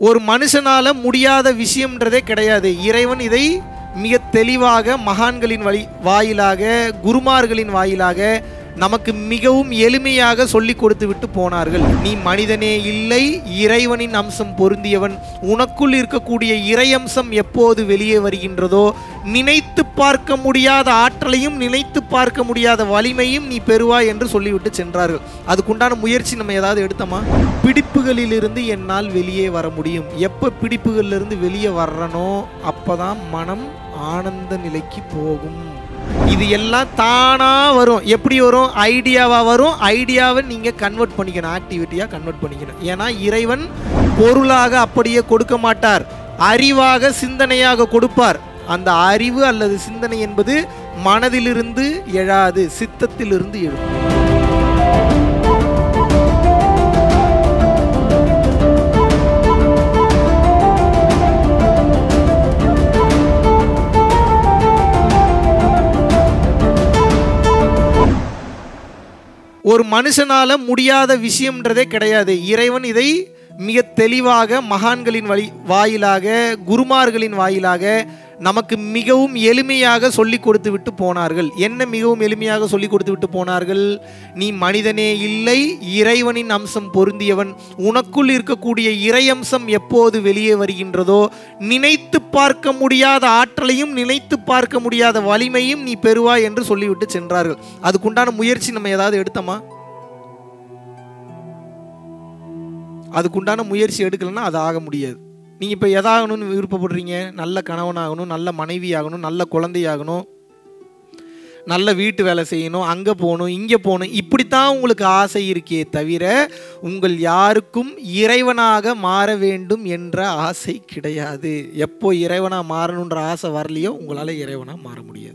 ஒரு மனுஷனால முடியாத விஷயம்ன்றதே கிடையாது இறைவன் இதை மிக தெளிவாக மகான்களின் வழி வாயிலாக குருமார்களின் வாயிலாக நமக்கு மிகவும் எளிமையாக சொல்லி கொடுத்து விட்டு போனார்கள் நீ மனிதனே இல்லை இறைவனின் அம்சம் பொருந்தியவன் உனக்குள் இருக்கக்கூடிய இறையம்சம் எப்போது வெளியே வருகின்றதோ நினைத்து பார்க்க முடியாத ஆற்றலையும் நினைத்து பார்க்க முடியாத வலிமையும் நீ பெறுவாய் என்று சொல்லிவிட்டு சென்றார்கள் அதுக்குண்டான முயற்சி நம்ம ஏதாவது எடுத்தோமா பிடிப்புகளிலிருந்து என்னால் வெளியே வர முடியும் எப்போ பிடிப்புகளிலிருந்து வெளியே வர்றனோ அப்பதான் மனம் ஆனந்த நிலைக்கு போகும் இது எல்லாம் தானா வரும் எப்படி வரும் ஐடியாவா வரும் ஐடியாவை நீங்க கன்வெர்ட் பண்ணிக்கணும் ஆக்டிவிட்டியா கன்வெர்ட் பண்ணிக்கணும் ஏன்னா இறைவன் பொருளாக அப்படியே கொடுக்க மாட்டார் அறிவாக சிந்தனையாக கொடுப்பார் அந்த அறிவு அல்லது சிந்தனை என்பது மனதிலிருந்து எழாது சித்தத்திலிருந்து எழும் ஒரு மனுஷனால முடியாத விஷயம்ன்றதே கிடையாது இறைவன் இதை மிக தெளிவாக மகான்களின் வழி வாயிலாக குருமார்களின் வாயிலாக நமக்கு மிகவும் எளிமையாக சொல்லி கொடுத்து விட்டு போனார்கள் என்ன மிகவும் எளிமையாக சொல்லி கொடுத்து விட்டு போனார்கள் நீ மனிதனே இல்லை இறைவனின் அம்சம் பொருந்தியவன் உனக்குள் இருக்கக்கூடிய இறையம்சம் எப்போது வெளியே வருகின்றதோ நினைத்து பார்க்க முடியாத ஆற்றலையும் நினைத்து பார்க்க முடியாத வலிமையும் நீ பெறுவாய் என்று சொல்லிவிட்டு சென்றார்கள் அதுக்குண்டான முயற்சி நம்ம ஏதாவது எடுத்தோமா அதுக்குண்டான முயற்சி எடுக்கலைன்னா அது ஆக முடியாது நீங்கள் இப்போ எதாகணும்னு விருப்பப்படுறீங்க நல்ல கணவனாகணும் நல்ல மனைவி ஆகணும் நல்ல குழந்தையாகணும் நல்ல வீட்டு வேலை செய்யணும் அங்கே போகணும் இங்கே போகணும் இப்படித்தான் உங்களுக்கு ஆசை இருக்கே தவிர உங்கள் யாருக்கும் இறைவனாக மாற வேண்டும் என்ற ஆசை கிடையாது எப்போ இறைவனாக மாறணுன்ற ஆசை வரலையோ உங்களால் இறைவனாக மாற முடியாது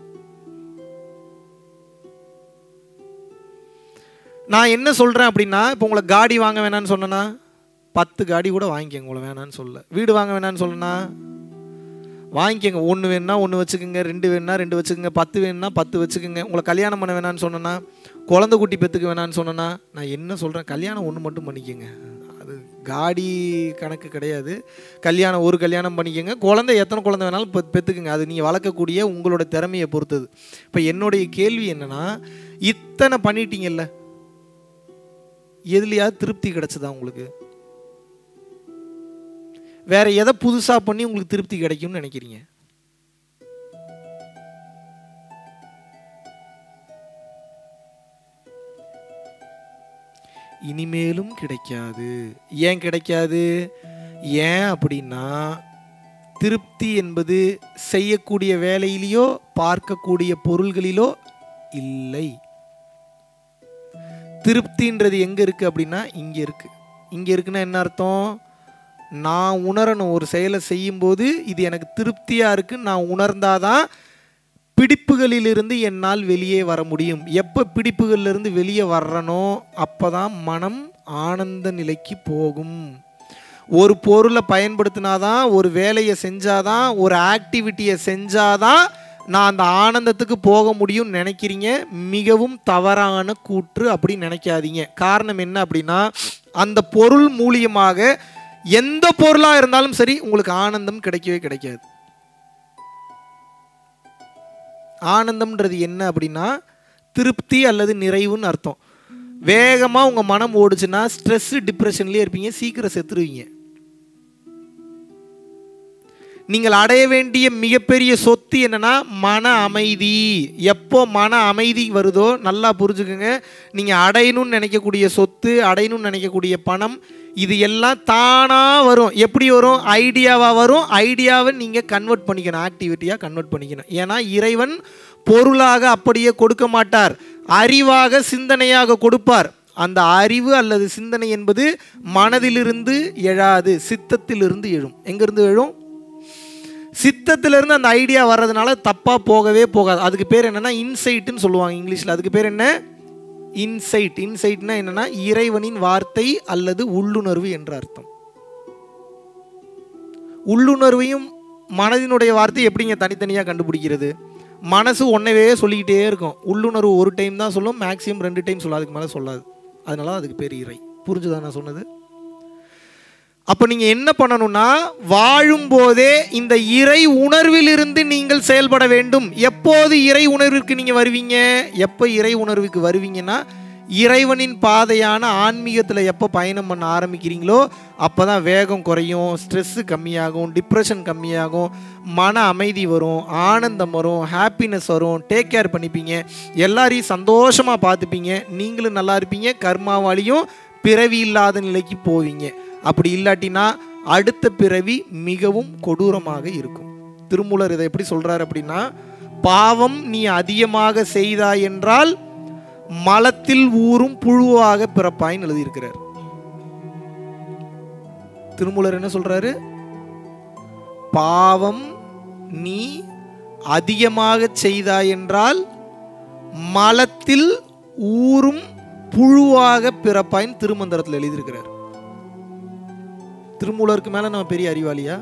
நான் என்ன சொல்கிறேன் அப்படின்னா இப்போ உங்களை காடி வாங்க வேணான்னு சொன்னேன்னா பத்து காடி கூட வாங்கிக்கங்க உங்களை வேணான்னு சொல்ல வீடு வாங்க வேணான்னு சொல்லனா வாங்கிக்கங்க ஒன்று வேணும்னா ஒன்று வச்சுக்கோங்க ரெண்டு வேணும்னா ரெண்டு வச்சுக்கோங்க பத்து வேணும்னா பத்து வச்சுக்கோங்க உங்களை கல்யாணம் பண்ண வேணான்னு சொன்னேன்னா குழந்தை குட்டி பெற்றுக்க வேணான்னு சொன்னேன்னா நான் என்ன சொல்கிறேன் கல்யாணம் ஒன்று மட்டும் பண்ணிக்கோங்க அது காடி கணக்கு கிடையாது கல்யாணம் ஒரு கல்யாணம் பண்ணிக்கோங்க குழந்தை எத்தனை குழந்தை வேணாலும் பெ பெற்றுக்குங்க அது நீங்கள் வளர்க்கக்கூடிய உங்களோட திறமையை பொறுத்தது இப்போ என்னுடைய கேள்வி என்னென்னா இத்தனை பண்ணிட்டீங்கல்ல எதுலையாவது திருப்தி கிடைச்சதா உங்களுக்கு வேற எதை புதுசா பண்ணி உங்களுக்கு திருப்தி கிடைக்கும்னு நினைக்கிறீங்க இனிமேலும் கிடைக்காது ஏன் கிடைக்காது ஏன் அப்படின்னா திருப்தி என்பது செய்யக்கூடிய வேலையிலேயோ பார்க்கக்கூடிய பொருள்களிலோ இல்லை திருப்தின்றது எங்கே இருக்குது அப்படின்னா இங்கே இருக்குது இங்கே இருக்குன்னா என்ன அர்த்தம் நான் உணரணும் ஒரு செயலை செய்யும்போது இது எனக்கு திருப்தியாக இருக்குன்னு நான் உணர்ந்தாதான் பிடிப்புகளிலிருந்து என்னால் வெளியே வர முடியும் எப்போ பிடிப்புகளிலிருந்து வெளியே வர்றனோ அப்போ தான் மனம் ஆனந்த நிலைக்கு போகும் ஒரு பொருளை பயன்படுத்தினாதான் ஒரு வேலையை செஞ்சாதான் ஒரு ஆக்டிவிட்டியை செஞ்சாதான் நான் அந்த ஆனந்தத்துக்கு போக முடியும்னு நினைக்கிறீங்க மிகவும் தவறான கூற்று அப்படி நினைக்காதீங்க காரணம் என்ன அப்படின்னா அந்த பொருள் மூலியமாக எந்த பொருளாக இருந்தாலும் சரி உங்களுக்கு ஆனந்தம் கிடைக்கவே கிடைக்காது ஆனந்தம்ன்றது என்ன அப்படின்னா திருப்தி அல்லது நிறைவுன்னு அர்த்தம் வேகமாக உங்கள் மனம் ஓடுச்சுன்னா ஸ்ட்ரெஸ் டிப்ரெஷன்லேயே இருப்பீங்க சீக்கிரம் செத்துருவீங்க நீங்கள் அடைய வேண்டிய மிகப்பெரிய சொத்து என்னன்னா மன அமைதி எப்போ மன அமைதி வருதோ நல்லா புரிஞ்சுக்கோங்க நீங்கள் அடையணும்னு நினைக்கக்கூடிய சொத்து அடையணும்னு நினைக்கக்கூடிய பணம் இது எல்லாம் தானாக வரும் எப்படி வரும் ஐடியாவாக வரும் ஐடியாவை நீங்கள் கன்வெர்ட் பண்ணிக்கணும் ஆக்டிவிட்டியாக கன்வெர்ட் பண்ணிக்கணும் ஏன்னா இறைவன் பொருளாக அப்படியே கொடுக்க மாட்டார் அறிவாக சிந்தனையாக கொடுப்பார் அந்த அறிவு அல்லது சிந்தனை என்பது மனதிலிருந்து எழாது சித்தத்திலிருந்து எழும் எங்கிருந்து எழும் சித்தத்திலிருந்து அந்த ஐடியா வர்றதுனால தப்பாக போகவே போகாது அதுக்கு பேர் என்னென்னா இன்சைட்டுன்னு சொல்லுவாங்க இங்கிலீஷில் அதுக்கு பேர் என்ன இன்சைட் இன்சைட்னா என்னன்னா இறைவனின் வார்த்தை அல்லது உள்ளுணர்வு என்ற அர்த்தம் உள்ளுணர்வையும் மனதினுடைய வார்த்தை எப்படிங்க தனித்தனியாக கண்டுபிடிக்கிறது மனசு ஒன்றவே சொல்லிக்கிட்டே இருக்கும் உள்ளுணர்வு ஒரு டைம் தான் சொல்லும் மேக்ஸிமம் ரெண்டு டைம் சொல்லும் அதுக்கு மேலே சொல்லாது அதனால தான் அதுக்கு பேர் இறை புரிஞ்சுதா நான் சொன்னது அப்போ நீங்கள் என்ன பண்ணணும்னா வாழும்போதே இந்த இறை உணர்விலிருந்து நீங்கள் செயல்பட வேண்டும் எப்போது இறை உணர்விற்கு நீங்கள் வருவீங்க எப்போ இறை உணர்வுக்கு வருவீங்கன்னா இறைவனின் பாதையான ஆன்மீகத்தில் எப்போ பயணம் பண்ண ஆரம்பிக்கிறீங்களோ அப்போ தான் வேகம் குறையும் ஸ்ட்ரெஸ்ஸு கம்மியாகும் டிப்ரெஷன் கம்மியாகும் மன அமைதி வரும் ஆனந்தம் வரும் ஹாப்பினஸ் வரும் டேக் கேர் பண்ணிப்பீங்க எல்லாரையும் சந்தோஷமாக பார்த்துப்பீங்க நீங்களும் நல்லா இருப்பீங்க கர்மாவாளியும் பிறவி இல்லாத நிலைக்கு போவீங்க அப்படி இல்லாட்டினா அடுத்த பிறவி மிகவும் கொடூரமாக இருக்கும் திருமூலர் இதை எப்படி சொல்றார் அப்படின்னா பாவம் நீ அதிகமாக செய்தாய் என்றால் மலத்தில் ஊறும் புழுவாக பிறப்பாயின்னு எழுதியிருக்கிறார் திருமூலர் என்ன சொல்றாரு பாவம் நீ அதிகமாக செய்தாய் என்றால் மலத்தில் ஊறும் புழுவாக பிறப்பாயின்னு திருமந்திரத்தில் எழுதியிருக்கிறார் திருமூலருக்கு மேல நம்ம பெரிய அறிவாளியா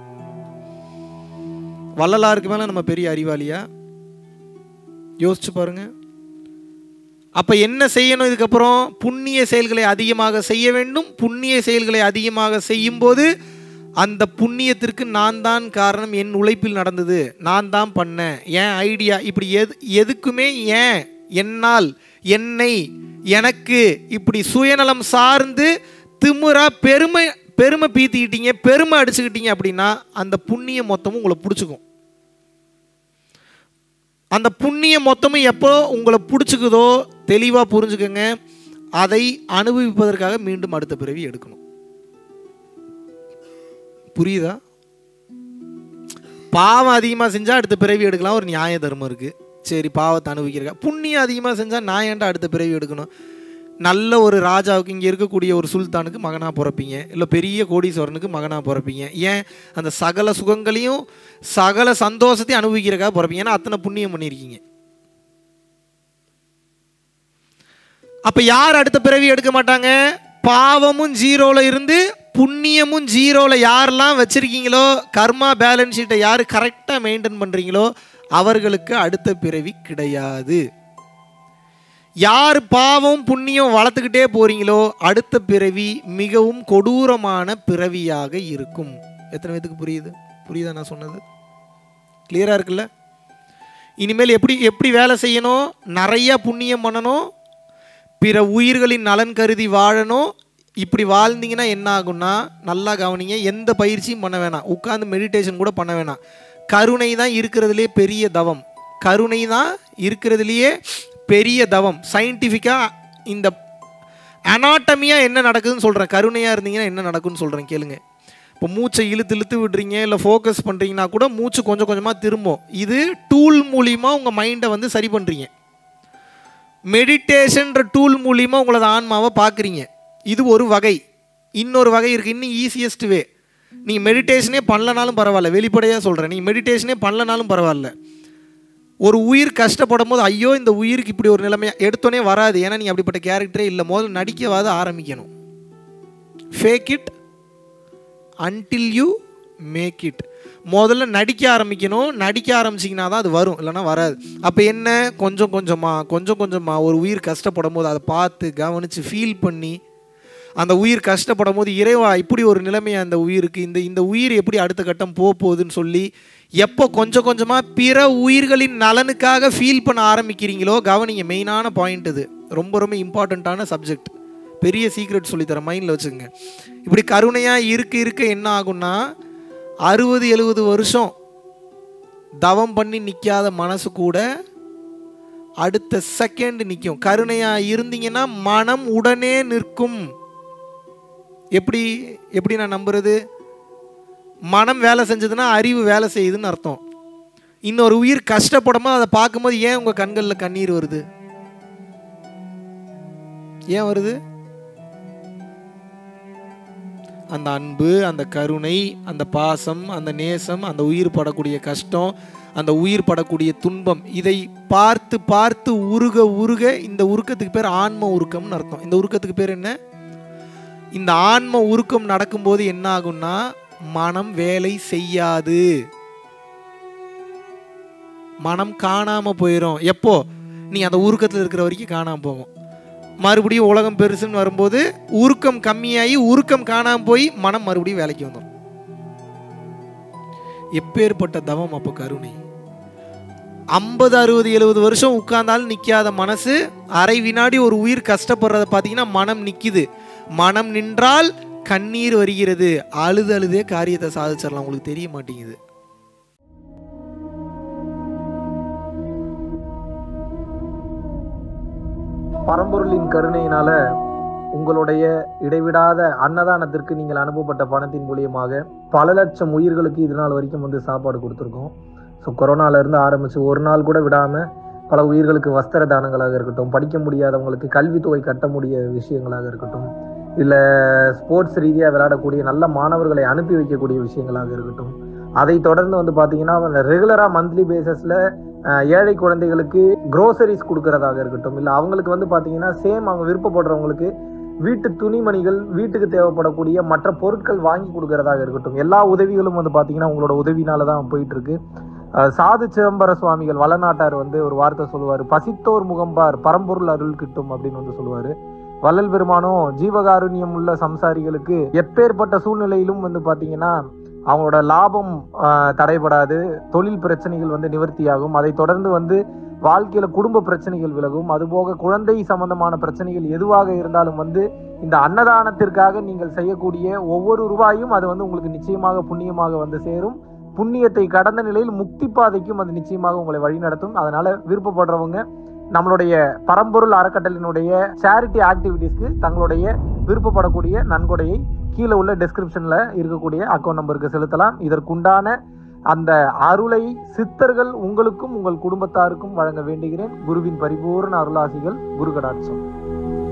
வள்ளலாருக்கு மேல நம்ம பெரிய அறிவாளியா யோசிச்சு பாருங்க அப்ப என்ன செய்யணும் இதுக்கப்புறம் புண்ணிய செயல்களை அதிகமாக செய்ய வேண்டும் புண்ணிய செயல்களை அதிகமாக செய்யும்போது அந்த புண்ணியத்திற்கு நான் தான் காரணம் என் உழைப்பில் நடந்தது நான் தான் பண்ணேன் என் ஐடியா இப்படி எது எதுக்குமே ஏன் என்னால் என்னை எனக்கு இப்படி சுயநலம் சார்ந்து திமிரா பெருமை பெருமை பீத்திக்கிட்டீங்க பெருமை அடிச்சுக்கிட்டீங்க அப்படின்னா அந்த புண்ணியம் மொத்தமும் உங்களை பிடிச்சிக்கும் அந்த புண்ணியம் மொத்தமும் எப்போ உங்களை பிடிச்சிக்குதோ தெளிவாக புரிஞ்சுக்கோங்க அதை அனுபவிப்பதற்காக மீண்டும் அடுத்த பிறவி எடுக்கணும் புரியுதா பாவம் அதிகமாக செஞ்சால் அடுத்த பிறவி எடுக்கலாம் ஒரு நியாய தர்மம் இருக்குது சரி பாவத்தை அனுபவிக்கிறக்கா புண்ணியம் அதிகமாக செஞ்சால் நான் ஏன்டா அடுத்த பிறவி எடுக்கணும் நல்ல ஒரு ராஜாவுக்கு இங்கே இருக்கக்கூடிய ஒரு சுல்தானுக்கு மகனாக பிறப்பீங்க இல்லை பெரிய கோடீஸ்வரனுக்கு மகனாக பிறப்பீங்க ஏன் அந்த சகல சுகங்களையும் சகல சந்தோஷத்தையும் அனுபவிக்கிறக்காக பிறப்பீங்க ஏன்னா அத்தனை புண்ணியம் பண்ணியிருக்கீங்க அப்போ யார் அடுத்த பிறவி எடுக்க மாட்டாங்க பாவமும் ஜீரோவில் இருந்து புண்ணியமும் ஜீரோவில் யாரெல்லாம் வச்சுருக்கீங்களோ கர்மா பேலன்ஸ் ஷீட்டை யார் கரெக்டாக மெயின்டைன் பண்ணுறீங்களோ அவர்களுக்கு அடுத்த பிறவி கிடையாது யார் பாவம் புண்ணியம் வளர்த்துக்கிட்டே போறீங்களோ அடுத்த பிறவி மிகவும் கொடூரமான பிறவியாக இருக்கும் எத்தனை பேத்துக்கு புரியுது புரியுதா நான் சொன்னது கிளியராக இருக்குல்ல இனிமேல் எப்படி எப்படி வேலை செய்யணும் நிறைய புண்ணியம் பண்ணணும் பிற உயிர்களின் நலன் கருதி வாழணும் இப்படி வாழ்ந்தீங்கன்னா என்ன ஆகும்னா நல்லா கவனிங்க எந்த பயிற்சியும் பண்ண வேணாம் உட்காந்து மெடிடேஷன் கூட பண்ண வேணாம் கருணை தான் இருக்கிறதுலே பெரிய தவம் கருணை தான் இருக்கிறதுலையே பெரிய தவம் சயின்டிஃபிக்காக இந்த அனாட்டமியாக என்ன நடக்குதுன்னு சொல்கிறேன் கருணையாக இருந்தீங்கன்னா என்ன நடக்கும்னு சொல்கிறேன் கேளுங்க இப்போ மூச்சை இழுத்து இழுத்து விடுறீங்க இல்லை ஃபோக்கஸ் பண்ணுறீங்கன்னா கூட மூச்சு கொஞ்சம் கொஞ்சமாக திரும்பும் இது டூல் மூலிமா உங்கள் மைண்டை வந்து சரி பண்ணுறீங்க மெடிடேஷன்ற டூல் மூலிமா உங்களது ஆன்மாவை பார்க்குறீங்க இது ஒரு வகை இன்னொரு வகை இருக்குது இன்னும் ஈஸியஸ்ட் வே நீங்கள் மெடிடேஷனே பண்ணலனாலும் பரவாயில்ல வெளிப்படையாக சொல்கிறேன் நீங்கள் மெடிடேஷனே பண்ணலனாலும் பரவாயில்ல ஒரு உயிர் கஷ்டப்படும் போது ஐயோ இந்த உயிருக்கு இப்படி ஒரு நிலைமை எடுத்தோன்னே வராது ஏன்னா நீ அப்படிப்பட்ட கேரக்டரே இல்லை முதல்ல நடிக்கவாது ஆரம்பிக்கணும் fake it until you make it முதல்ல நடிக்க ஆரம்பிக்கணும் நடிக்க ஆரம்பிச்சிங்கன்னா தான் அது வரும் இல்லைன்னா வராது அப்போ என்ன கொஞ்சம் கொஞ்சமாக கொஞ்சம் கொஞ்சமாக ஒரு உயிர் கஷ்டப்படும் போது அதை பார்த்து கவனித்து ஃபீல் பண்ணி அந்த உயிர் கஷ்டப்படும் போது இறைவா இப்படி ஒரு நிலைமையா அந்த உயிருக்கு இந்த இந்த உயிர் எப்படி அடுத்த கட்டம் போக போகுதுன்னு சொல்லி எப்போ கொஞ்சம் கொஞ்சமாக பிற உயிர்களின் நலனுக்காக ஃபீல் பண்ண ஆரம்பிக்கிறீங்களோ கவனிங்க மெயினான பாயிண்ட் இது ரொம்ப ரொம்ப இம்பார்ட்டண்ட்டான சப்ஜெக்ட் பெரிய சீக்ரெட் சொல்லித்தரேன் மைண்டில் வச்சுக்கோங்க இப்படி கருணையாக இருக்க இருக்க என்ன ஆகும்னா அறுபது எழுபது வருஷம் தவம் பண்ணி நிற்காத மனசு கூட அடுத்த செகண்ட் நிற்கும் கருணையாக இருந்தீங்கன்னா மனம் உடனே நிற்கும் எப்படி எப்படி நான் நம்புறது மனம் வேலை செஞ்சதுன்னா அறிவு வேலை செய்யுதுன்னு அர்த்தம் இன்னொரு உயிர் கஷ்டப்படும் போது அதை பார்க்கும்போது ஏன் உங்கள் கண்களில் கண்ணீர் வருது ஏன் வருது அந்த அன்பு அந்த கருணை அந்த பாசம் அந்த நேசம் அந்த உயிர் படக்கூடிய கஷ்டம் அந்த உயிர் படக்கூடிய துன்பம் இதை பார்த்து பார்த்து உருக உருக இந்த உருக்கத்துக்கு பேர் ஆன்ம உருக்கம்னு அர்த்தம் இந்த உருக்கத்துக்கு பேர் என்ன இந்த ஆன்ம உருக்கம் நடக்கும்போது என்ன ஆகும்னா மனம் வேலை செய்யாது மனம் காணாம போயிடும் எப்போ நீ அந்த உருக்கத்தில் இருக்கிற வரைக்கும் காணாம போகும் மறுபடியும் உலகம் பெருசுன்னு வரும்போது உருக்கம் கம்மியாகி உருக்கம் காணாமல் போய் மனம் மறுபடியும் வேலைக்கு வந்துடும் எப்பேற்பட்ட தவம் அப்போ கருணை ஐம்பது அறுபது எழுபது வருஷம் உட்கார்ந்தாலும் நிற்காத மனசு அரை வினாடி ஒரு உயிர் கஷ்டப்படுறத பார்த்தீங்கன்னா மனம் நிற்கிது மனம் நின்றால் கண்ணீர் வருகிறது அழுது அழுதே காரியத்தை சாதிச்சிடலாம் உங்களுக்கு தெரிய மாட்டேங்குது பரம்பொருளின் கருணையினால உங்களுடைய இடைவிடாத அன்னதானத்திற்கு நீங்கள் அனுப்பப்பட்ட பணத்தின் மூலியமாக பல லட்சம் உயிர்களுக்கு இது நாள் வரைக்கும் வந்து சாப்பாடு கொடுத்துருக்கோம் ஸோ கொரோனால இருந்து ஆரம்பிச்சு ஒரு நாள் கூட விடாம பல உயிர்களுக்கு வஸ்திர தானங்களாக இருக்கட்டும் படிக்க முடியாதவங்களுக்கு கல்வித்தொகை கட்ட முடிய விஷயங்களாக இருக்கட்டும் இல்லை ஸ்போர்ட்ஸ் ரீதியாக விளையாடக்கூடிய நல்ல மாணவர்களை அனுப்பி வைக்கக்கூடிய விஷயங்களாக இருக்கட்டும் அதை தொடர்ந்து வந்து பார்த்தீங்கன்னா ரெகுலராக மந்த்லி பேசிஸில் ஏழை குழந்தைகளுக்கு க்ரோசரிஸ் கொடுக்கறதாக இருக்கட்டும் இல்லை அவங்களுக்கு வந்து பார்த்தீங்கன்னா சேம் அவங்க விருப்பப்படுறவங்களுக்கு வீட்டு துணிமணிகள் வீட்டுக்கு தேவைப்படக்கூடிய மற்ற பொருட்கள் வாங்கி கொடுக்கறதாக இருக்கட்டும் எல்லா உதவிகளும் வந்து பார்த்தீங்கன்னா உங்களோட உதவினால தான் போயிட்டு இருக்கு அஹ் சாது சிதம்பர சுவாமிகள் வளநாட்டார் வந்து ஒரு வார்த்தை சொல்லுவார் பசித்தோர் முகம்பார் பரம்பொருள் அருள் கிட்டும் அப்படின்னு வந்து சொல்லுவாரு வள்ளல் பெருமானும் ஜீவகாருண்யம் உள்ள சம்சாரிகளுக்கு எப்பேற்பட்ட சூழ்நிலையிலும் வந்து பார்த்தீங்கன்னா அவங்களோட லாபம் ஆஹ், தடைபடாது தொழில் பிரச்சனைகள் வந்து நிவர்த்தியாகும் அதை தொடர்ந்து வந்து வாழ்க்கையில குடும்ப பிரச்சனைகள் விலகும் அதுபோக குழந்தை சம்பந்தமான பிரச்சனைகள் எதுவாக இருந்தாலும் வந்து இந்த அன்னதானத்திற்காக நீங்கள் செய்யக்கூடிய ஒவ்வொரு ரூபாயும் அது வந்து உங்களுக்கு நிச்சயமாக புண்ணியமாக வந்து சேரும் புண்ணியத்தை கடந்த நிலையில் முக்தி பாதைக்கும் அது நிச்சயமாக உங்களை வழிநடத்தும் அதனால விருப்பப்படுறவங்க நம்மளுடைய பரம்பொருள் அறக்கட்டளினுடைய சேரிட்டி ஆக்டிவிட்டீஸ்க்கு தங்களுடைய விருப்பப்படக்கூடிய நன்கொடையை கீழே உள்ள டெஸ்கிரிப்ஷன்ல இருக்கக்கூடிய அக்கௌண்ட் நம்பருக்கு செலுத்தலாம் இதற்குண்டான அந்த அருளை சித்தர்கள் உங்களுக்கும் உங்கள் குடும்பத்தாருக்கும் வழங்க வேண்டுகிறேன் குருவின் பரிபூர்ண அருளாசிகள் குரு கடாட்சம்